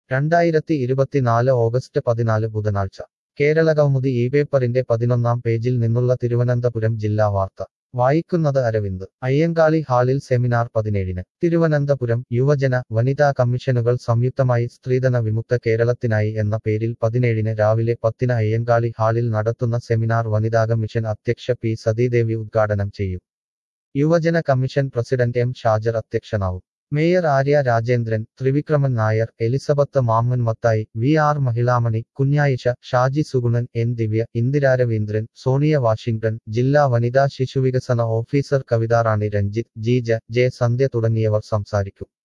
രണ്ടായിരത്തി ഇരുപത്തിനാല് ഓഗസ്റ്റ് പതിനാല് ബുധനാഴ്ച കേരളകൗമുദി ഈ പേപ്പറിന്റെ പതിനൊന്നാം പേജിൽ നിന്നുള്ള തിരുവനന്തപുരം ജില്ലാ വാർത്ത വായിക്കുന്നത് അരവിന്ദ് അയ്യങ്കാളി ഹാളിൽ സെമിനാർ പതിനേഴിന് തിരുവനന്തപുരം യുവജന വനിതാ കമ്മീഷനുകൾ സംയുക്തമായി സ്ത്രീധന വിമുക്ത കേരളത്തിനായി എന്ന പേരിൽ പതിനേഴിന് രാവിലെ പത്തിന് അയ്യങ്കാളി ഹാളിൽ നടത്തുന്ന സെമിനാർ വനിതാ കമ്മീഷൻ അധ്യക്ഷ പി സതീദേവി ഉദ്ഘാടനം ചെയ്യും യുവജന കമ്മീഷൻ പ്രസിഡന്റ് എം ഷാജർ അധ്യക്ഷനാവും mayor Arya Rajendran Thrivikraman Nair Elizabeth Mammen Mathai V R Mahilamani Kunjayisha Shaji Suganan N Divya Indira Raveendran Sonia Washington ജില്ലാ വനിതാ ശിശുവികസന ഓഫീസർ കവിതാറാണി രഞ്ജിത്ത് ജീജ ജെ സന്ധ്യ തുടങ്ങിയവർ സംസാരിക്കും